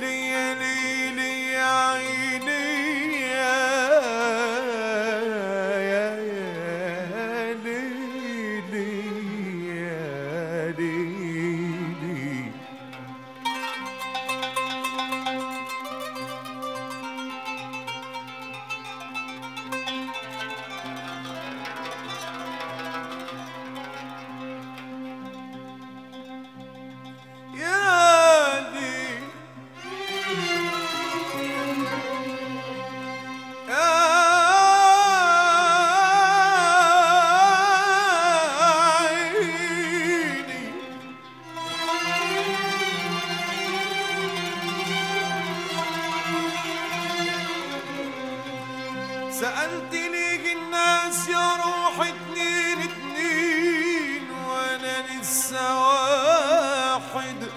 ليلي يا ليلي يا عيني يا يا يا ليلي يا ليلي يا لي عيني سألت ليك الناس يا روح اتنين اتنين وانا لسه واحد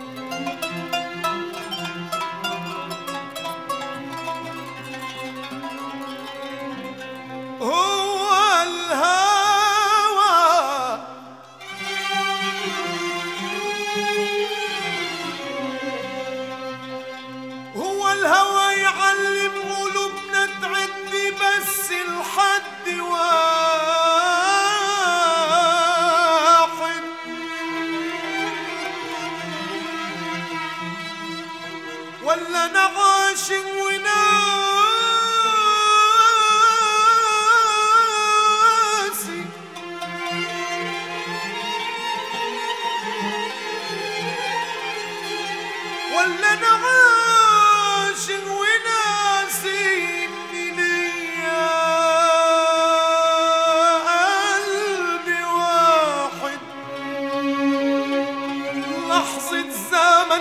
هو الهوى هو الهوى يعلم قلوبنا تعدي بس الحد واحد ولا نعاش وناسي ولا نعاش وناسي إني ليا قلبي واحد لحظة زمن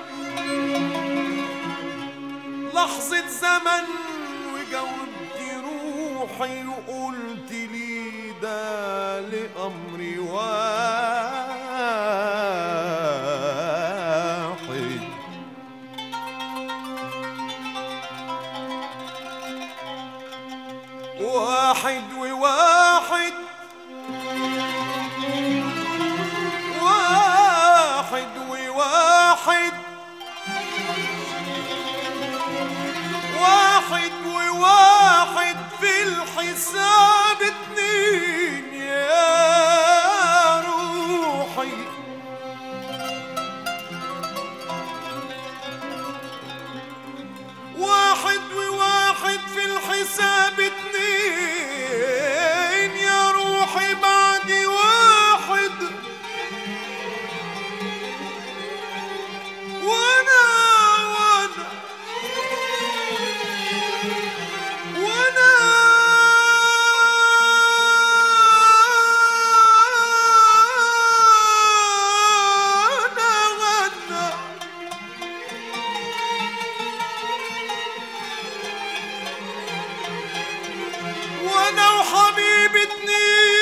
لحظة زمن وجاوبت روحي وقلت لي ده لأمري واحد واحد وواحد واحد وواحد واحد وواحد في الحساب اتنين يا روحي واحد وواحد في الحساب اتنين يا روحي بعدي واحد وانا وانا وانا أنا غنى وانا وحبيبي اتنين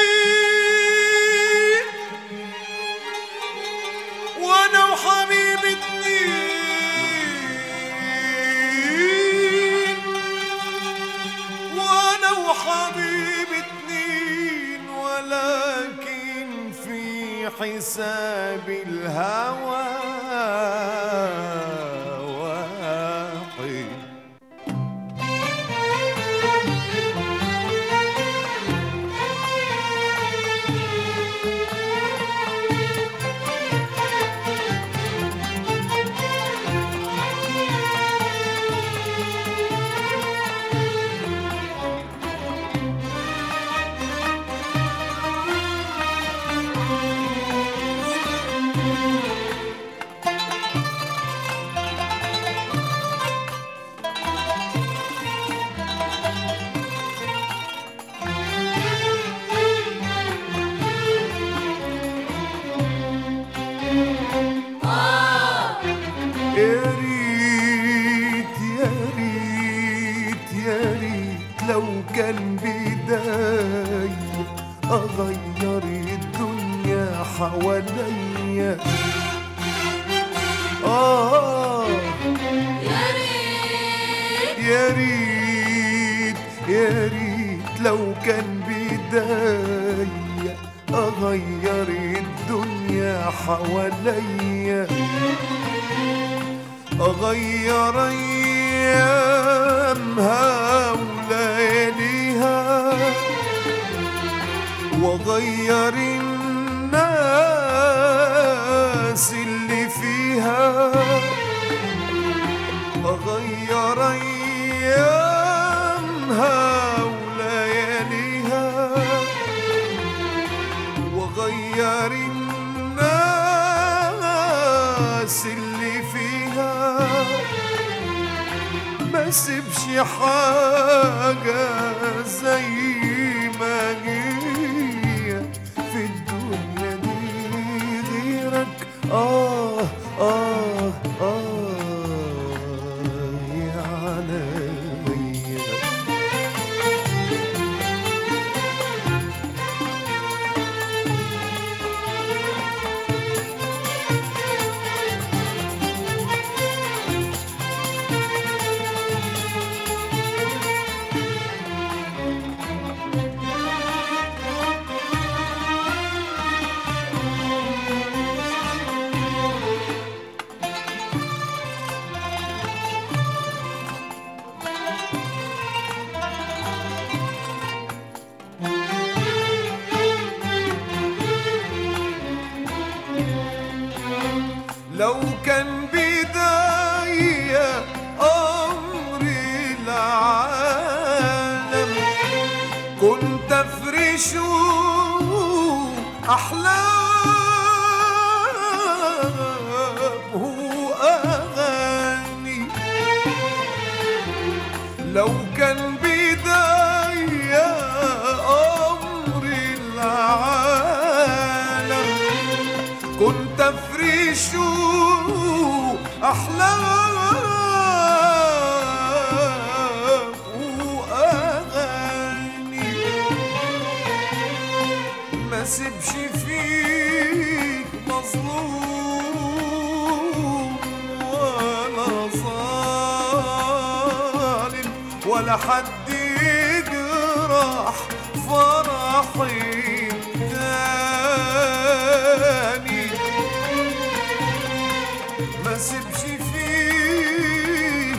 وانا وحبيبي اتنين وانا وحبيبي اتنين ولكن في حساب الهوى واحد يا ريت يا ريت يا ريت لو كان بداية أغير الدنيا حواليا آه يا ريت يا ريت يا ريت لو كان بداية أغير الدنيا حواليا أغير أيامها ولياليها وغير الناس اللي فيها أغير أيامها ولياليها وغير الناس اللي فيها ما سيبش حاجة زي ما هي في الدنيا دي غيرك آه آه آه يا عليا لو كان بداية أمر العالم كنت أفرش أحلامه أغاني لو كان بداية أمر العالم كنت افرش احلام واغاني ما سيبش فيك مظلوم ولا ظالم ولا حد يجرح فرحي تاني ما سيبش فيه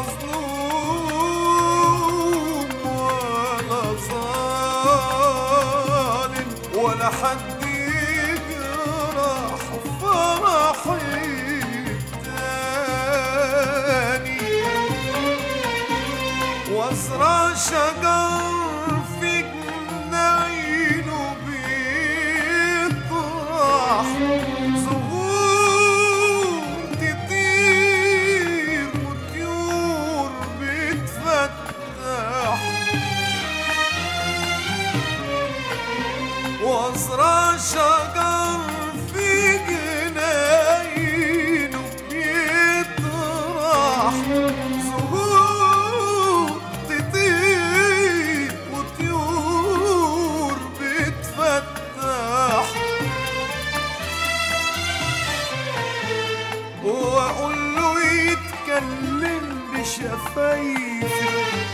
مظلوم ولا ظالم ولا حد يجرح فرحي تاني وازرع شجر في جناينه بيطرح زهور تطير وطيور بتفتح وازرع شجر في جناينه بيطرح زهور تطير وطيور بتفتح واقول له يتكلم بشفايفي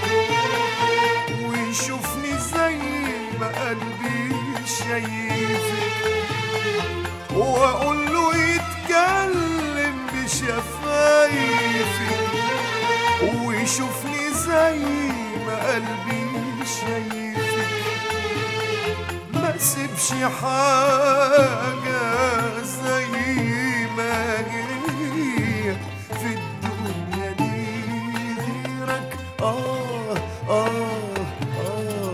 ويشوفني زي ما قلبي شايفك واقول له يتكلم بشفايفي ويشوفني زي ما قلبي شايفك ما سيبش حاجة زي ما هي في الدنيا دي غيرك آه آه آه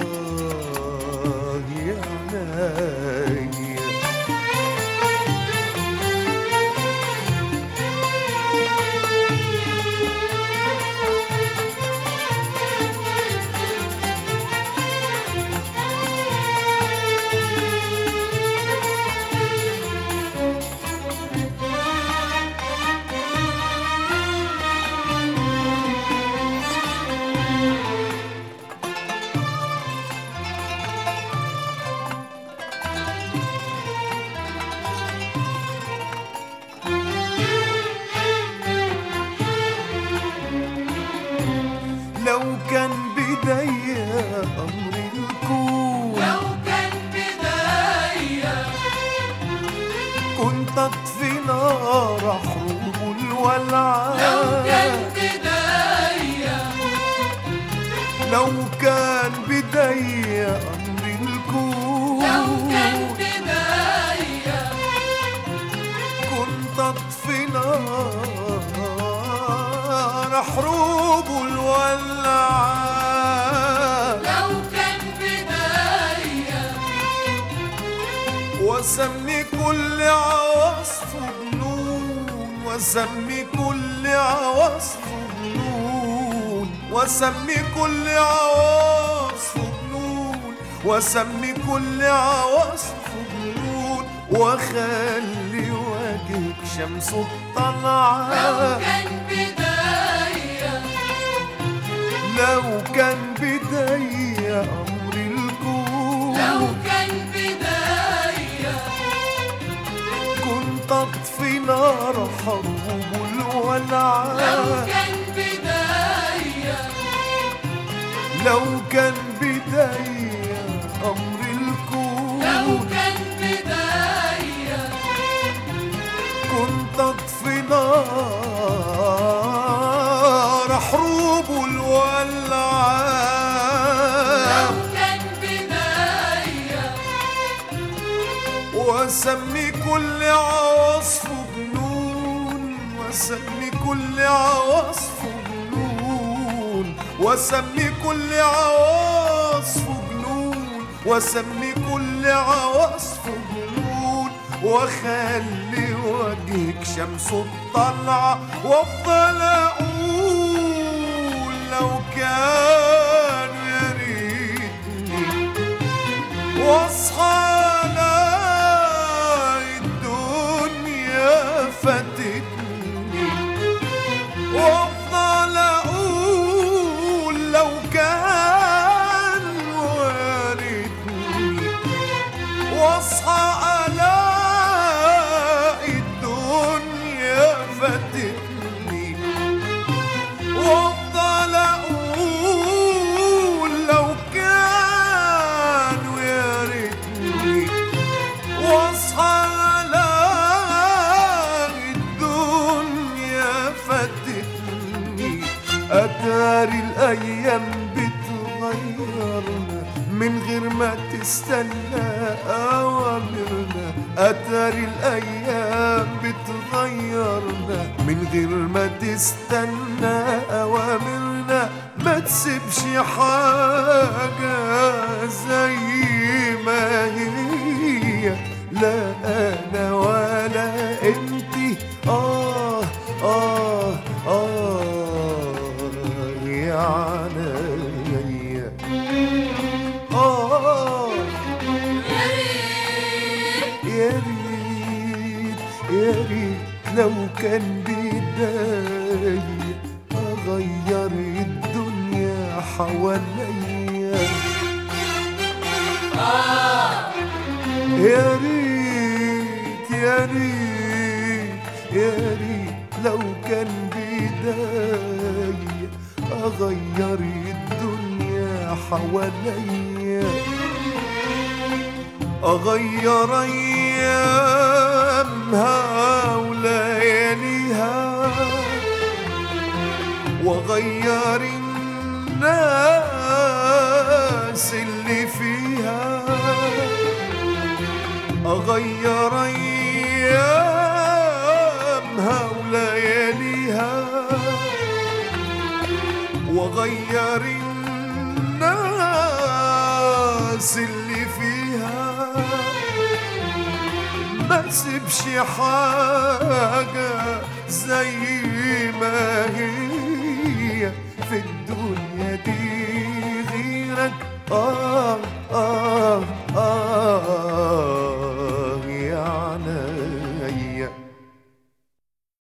يا عينيا لو كان بداية أمر الكون لو كان بداية كنت أطفي نار حروب الولعان لو كان بدي أمر الكون لو كان بداية كنت أطفي نار حروب الولعان لو كان بداية وسمي كل عواصف بنون وسمي كل عواصف بنون وسمي كل عواصف بنون وسمي كل عواصف بنون وخلي وجهك شمس لو الطلعة كان بداية لو كان بدي أمر الكون لو كان بداية كنت اطفي نار حروب لو الولعان كان بداية لو كان بداية امر الكون لو كان بداية كنت اطفي نار حروب لو الولعان كان بداية واسمي كل عواصف بنون واسمي كل عواصف بنون واسمي كل عواصف بنون واسمي كل عواصف بنون واخلي وجهك شمس الطلعة وافضل اقول لو كان يا ريتني واصحى الاقي الدنيا فاتتني وافضل اقول لو كان واردني واصحى الاقي الدنيا فاتتني وافضل اقول لو كان ويا ريتني واصحى الاقي الدنيا فاتتني اتاري الايام بتغيرنا من غير ما تستنى اوامرنا اتاري الايام بتغيرنا من غير ما تستنى اوامرنا ما تسيبش حاجه زي ما هي لا انا ولا انتي اه اه اه يا عينيا اه يا ريت يا ريت يا ريت لو كان بداية أغير الدنيا حواليا يا ريت يا ريت يا ريت لو كان بداية أغير الدنيا حواليا أغير أيامها ولياليها وأغير الناس اللي فيها أغير أيامها ولياليها وأغير الناس اللي فيها ما تسيبش حاجة زي ما هي في الدنيا دي غيرك آه